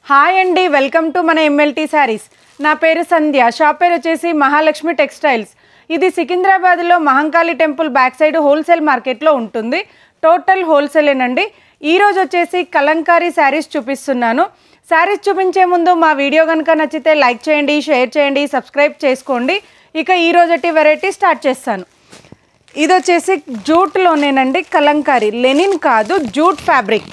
hi అండి welcome to మన MLT sarees నా పేరు సంధ్య షాప్ పేరు వచ్చేసి మహాలక్ష్మి టెక్స్టైల్స్ ఇది సికింద్రాబాద్లో Mahankali temple back side wholesale మార్కెట్లో ఉంటుంది టోటల్ హోల్సేలేనండి ఈరోజు వచ్చేసి కలంకారీ శారీస్ చూపిస్తున్నాను శారీస్ చూపించే ముందు మా వీడియో కనుక నచ్చితే లైక్ చేయండి షేర్ చేయండి సబ్స్క్రైబ్ చేసుకోండి ఇక ఈ రోజటి వెరైటీ స్టార్ట్ చేస్తాను ఇది వచ్చేసి జూట్లోనేనండి కలంకారీ లెనిన్ కాదు జూట్ ఫ్యాబ్రిక్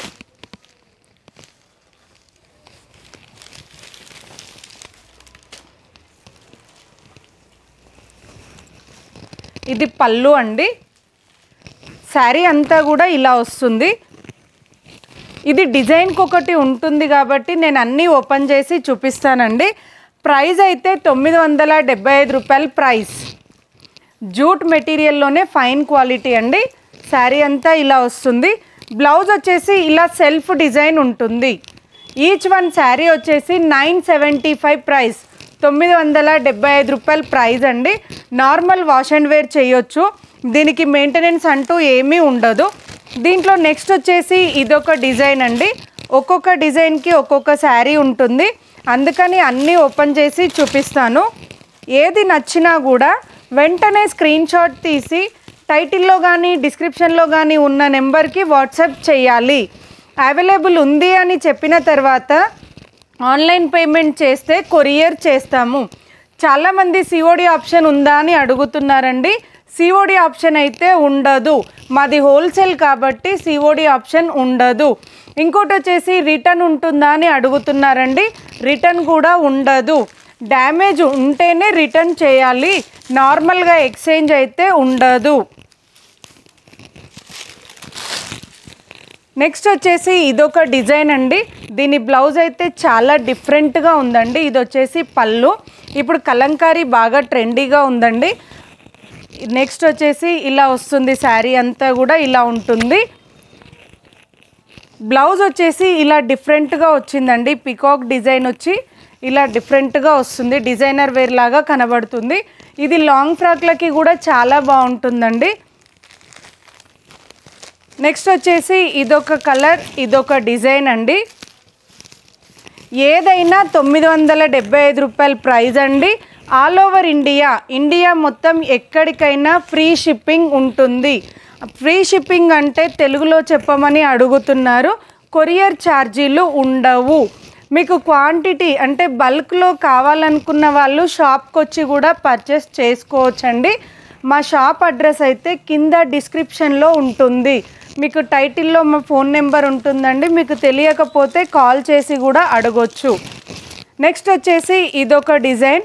ఇది పళ్ళు అండి శారీ అంతా కూడా ఇలా వస్తుంది ఇది డిజైన్కి ఒకటి ఉంటుంది కాబట్టి నేను అన్నీ ఓపెన్ చేసి చూపిస్తానండి ప్రైస్ అయితే తొమ్మిది వందల డెబ్బై ఐదు రూపాయల ప్రైస్ జూట్ మెటీరియల్లోనే ఫైన్ క్వాలిటీ అండి శారీ అంతా ఇలా వస్తుంది బ్లౌజ్ వచ్చేసి ఇలా సెల్ఫ్ డిజైన్ ఉంటుంది ఈచ్ వన్ శారీ వచ్చేసి నైన్ సెవెంటీ ఫైవ్ ప్రైస్ తొమ్మిది వందల డెబ్బై ఐదు రూపాయల ప్రైస్ అండి నార్మల్ వాష్ అండ్ వేర్ చేయొచ్చు దీనికి మెయింటెనెన్స్ అంటూ ఏమీ ఉండదు దీంట్లో నెక్స్ట్ వచ్చేసి ఇదొక డిజైన్ అండి ఒక్కొక్క డిజైన్కి ఒక్కొక్క శారీ ఉంటుంది అందుకని అన్నీ ఓపెన్ చేసి చూపిస్తాను ఏది నచ్చినా కూడా వెంటనే స్క్రీన్ షాట్ తీసి టైటిల్లో కానీ డిస్క్రిప్షన్లో కానీ ఉన్న నెంబర్కి వాట్సాప్ చేయాలి అవైలబుల్ ఉంది అని చెప్పిన తర్వాత ఆన్లైన్ పేమెంట్ చేస్తే కొరియర్ చేస్తాము చాలామంది సిఓడి ఆప్షన్ ఉందా అని అడుగుతున్నారండి సిఓడి ఆప్షన్ అయితే ఉండదు మాది హోల్సేల్ కాబట్టి సిఓడి ఆప్షన్ ఉండదు ఇంకోటి వచ్చేసి రిటర్న్ ఉంటుందా అని అడుగుతున్నారండి రిటర్న్ కూడా ఉండదు డ్యామేజ్ ఉంటేనే రిటర్న్ చేయాలి నార్మల్గా ఎక్స్చేంజ్ అయితే ఉండదు నెక్స్ట్ వచ్చేసి ఇదొక డిజైన్ అండి దీని బ్లౌజ్ అయితే చాలా డిఫరెంట్గా ఉందండి ఇది వచ్చేసి పళ్ళు ఇప్పుడు కలంకారీ బాగా ట్రెండీగా ఉందండి నెక్స్ట్ వచ్చేసి ఇలా వస్తుంది శారీ అంతా కూడా ఇలా ఉంటుంది బ్లౌజ్ వచ్చేసి ఇలా డిఫరెంట్గా వచ్చిందండి పికాక్ డిజైన్ వచ్చి ఇలా డిఫరెంట్గా వస్తుంది డిజైనర్ వేర్ లాగా కనబడుతుంది ఇది లాంగ్ ఫ్రాక్లకి కూడా చాలా బాగుంటుందండి నెక్స్ట్ వచ్చేసి ఇదొక కలర్ ఇదొక డిజైన్ అండి ఏదైనా తొమ్మిది వందల డెబ్బై ఐదు రూపాయల ప్రైస్ అండి ఆల్ ఓవర్ ఇండియా ఇండియా మొత్తం ఎక్కడికైనా ఫ్రీ షిప్పింగ్ ఉంటుంది ఫ్రీ షిప్పింగ్ అంటే తెలుగులో చెప్పమని అడుగుతున్నారు కొరియర్ ఛార్జీలు ఉండవు మీకు క్వాంటిటీ అంటే బల్క్లో కావాలనుకున్న వాళ్ళు షాప్కి వచ్చి కూడా పర్చేస్ చేసుకోవచ్చండి మా షాప్ అడ్రస్ అయితే కింద డిస్క్రిప్షన్లో ఉంటుంది మీకు టైటిల్లో మా ఫోన్ నెంబర్ ఉంటుందండి మీకు తెలియకపోతే కాల్ చేసి కూడా అడగొచ్చు నెక్స్ట్ వచ్చేసి ఇదొక డిజైన్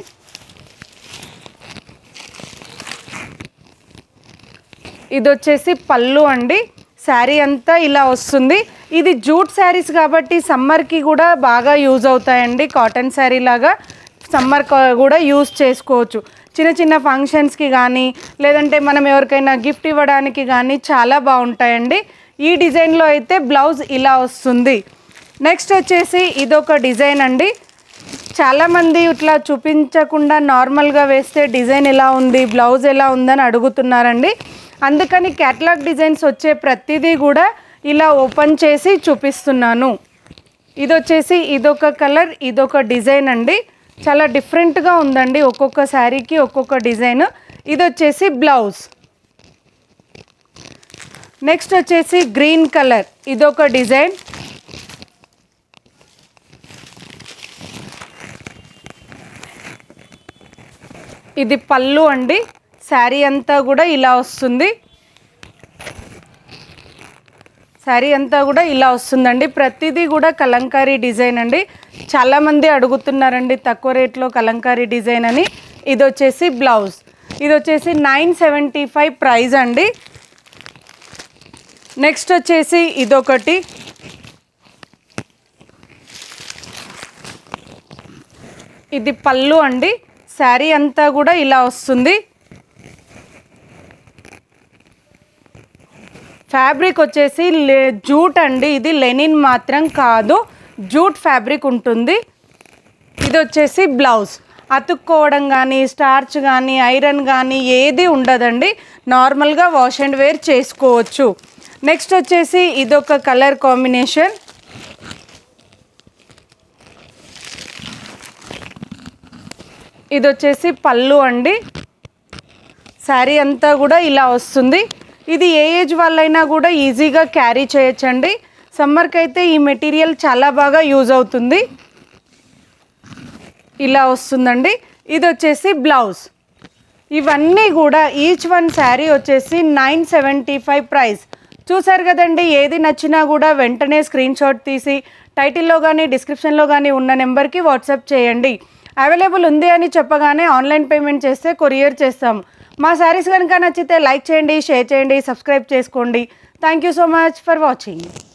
ఇది వచ్చేసి పళ్ళు అండి శారీ అంతా ఇలా వస్తుంది ఇది జూట్ శారీస్ కాబట్టి సమ్మర్కి కూడా బాగా యూజ్ అవుతాయండి కాటన్ శారీ లాగా సమ్మర్ కూడా యూజ్ చేసుకోవచ్చు చిన్న చిన్న ఫంక్షన్స్కి కానీ లేదంటే మనం ఎవరికైనా గిఫ్ట్ ఇవ్వడానికి కానీ చాలా బాగుంటాయండి ఈ డిజైన్లో అయితే బ్లౌజ్ ఇలా వస్తుంది నెక్స్ట్ వచ్చేసి ఇదొక డిజైన్ అండి చాలామంది ఇట్లా చూపించకుండా నార్మల్గా వేస్తే డిజైన్ ఎలా ఉంది బ్లౌజ్ ఎలా ఉందని అడుగుతున్నారండి అందుకని క్యాటలాగ్ డిజైన్స్ వచ్చే ప్రతిదీ కూడా ఇలా ఓపెన్ చేసి చూపిస్తున్నాను ఇది వచ్చేసి ఇదొక కలర్ ఇదొక డిజైన్ అండి చాలా డిఫరెంట్గా ఉందండి ఒక్కొక్క శారీకి ఒక్కొక్క డిజైన్ ఇది వచ్చేసి బ్లౌజ్ నెక్స్ట్ వచ్చేసి గ్రీన్ కలర్ ఇదొక డిజైన్ ఇది పళ్ళు అండి శారీ అంతా కూడా ఇలా వస్తుంది శారీ అంతా కూడా ఇలా వస్తుందండి ప్రతిదీ కూడా కలంకారీ డిజైన్ అండి చాలామంది అడుగుతున్నారండి తక్కువ రేట్లో కలంకారీ డిజైన్ అని ఇది వచ్చేసి బ్లౌజ్ ఇది వచ్చేసి నైన్ సెవెంటీ ఫైవ్ ప్రైజ్ అండి నెక్స్ట్ వచ్చేసి ఇదొకటి ఇది పళ్ళు అండి శారీ అంతా కూడా ఇలా వస్తుంది ఫ్యాబ్రిక్ వచ్చేసి లే జూట్ అండి ఇది లెనిన్ మాత్రం కాదు జూట్ ఫ్యాబ్రిక్ ఉంటుంది ఇది వచ్చేసి బ్లౌజ్ అతుక్కోవడం కానీ స్టార్చ్ కానీ ఐరన్ కానీ ఏది ఉండదండి నార్మల్గా వాష్ అండ్ వేర్ చేసుకోవచ్చు నెక్స్ట్ వచ్చేసి ఇదొక కలర్ కాంబినేషన్ ఇది వచ్చేసి పళ్ళు అండి శారీ అంతా కూడా ఇలా వస్తుంది ఇది ఏ ఏజ్ వాళ్ళైనా కూడా ఈజీగా క్యారీ చేయొచ్చండి సమ్మర్కి అయితే ఈ మెటీరియల్ చాలా బాగా యూజ్ అవుతుంది ఇలా వస్తుందండి ఇది వచ్చేసి బ్లౌజ్ ఇవన్నీ కూడా ఈచ్ వన్ శారీ వచ్చేసి నైన్ సెవెంటీ ఫైవ్ ప్రైస్ చూసారు కదండి ఏది నచ్చినా కూడా వెంటనే స్క్రీన్ షాట్ తీసి టైటిల్లో కానీ డిస్క్రిప్షన్లో కానీ ఉన్న నెంబర్కి వాట్సాప్ చేయండి అవైలబుల్ ఉంది అని చెప్పగానే ఆన్లైన్ పేమెంట్ చేస్తే కొరియర్ చేస్తాం మా శారీస్ కనుక నచ్చితే లైక్ చేయండి షేర్ చేయండి సబ్స్క్రైబ్ చేసుకోండి thank you so much for watching